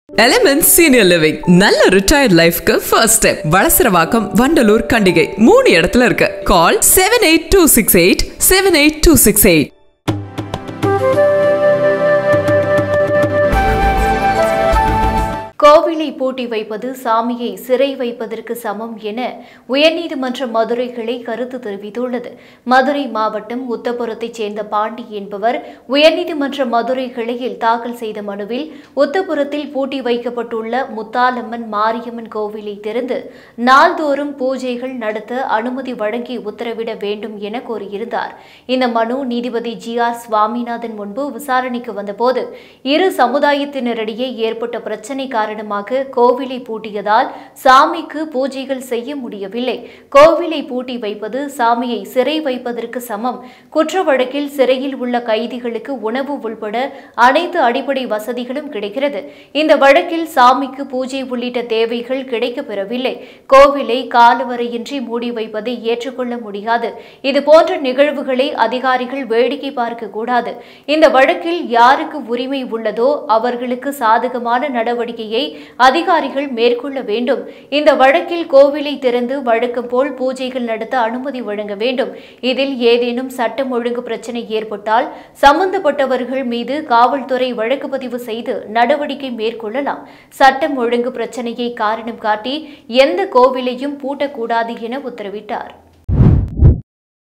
element senior living நல்ல retired லைஃப்க்கு first step Valasaravakkam Vandalur Kandigai மூணு இடத்துல இருக்கு call seven eight two six eight seven eight two six eight கோவிலை பூட்டி வைப்பது சாமியை சிறை வைப்பதற்கு சமம் என உயர்நீதிமன்ற மதுரை கிளை கருத்து தெரிவித்துள்ளது மதுரை மாவட்டம் உத்தப்புறத்தைச் சேர்ந்த பாண்டி என்பவர் உயர்நீதிமன்ற மதுரை கிளையில் தாக்கல் செய்த மனுவில் உத்தப்புறத்தில் பூட்டி வைக்கப்பட்டுள்ள முத்தாலம்மன் மாரியம்மன் கோவிலை திறந்து நாள்தோறும் பூஜைகள் நடத்த அனுமதி வழங்கி உத்தரவிட வேண்டும் என கோரியிருந்தார் இந்த மனு நீதிபதி ஜி ஆர் சுவாமிநாதன் முன்பு விசாரணைக்கு வந்தபோது இரு சமுதாயத்தினரிடையே ஏற்பட்ட பிரச்சினை காரணமாக கோவிலை பூட்டியதால் சாமிக்கு பூஜைகள் செய்ய முடியவில்லை கோவிலை பூட்டி வைப்பது சாமியை சிறை வைப்பதற்கு சமம் குற்ற வழக்கில் சிறையில் உள்ள கைதிகளுக்கு உணவு உள்பட அனைத்து அடிப்படை வசதிகளும் கிடைக்கிறது இந்த வழக்கில் சாமிக்கு பூஜை உள்ளிட்ட தேவைகள் கிடைக்கப் பெறவில்லை கோவிலை காலவரையின்றி மூடி வைப்பதை ஏற்றுக்கொள்ள முடியாது இதுபோன்ற நிகழ்வுகளை அதிகாரிகள் வேடிக்கை பார்க்க கூடாது இந்த வழக்கில் யாருக்கு உரிமை உள்ளதோ அவர்களுக்கு சாதகமான நடவடிக்கையை அதிகாரிகள் மேற்கொள்ள வேண்டும் இந்த வழக்கில் கோவிலை திறந்து வழக்கம் போல் பூஜைகள் நடத்த அனுமதி வழங்க வேண்டும் இதில் ஏதேனும் சட்டம் ஒழுங்கு பிரச்சனை ஏற்பட்டால் சம்பந்தப்பட்டவர்கள் மீது காவல்துறை வழக்கு பதிவு செய்து நடவடிக்கை மேற்கொள்ளலாம் சட்டம் ஒழுங்கு பிரச்சனையை காரணம் காட்டி எந்த கோவிலையும் பூட்டக்கூடாது என உத்தரவிட்டார்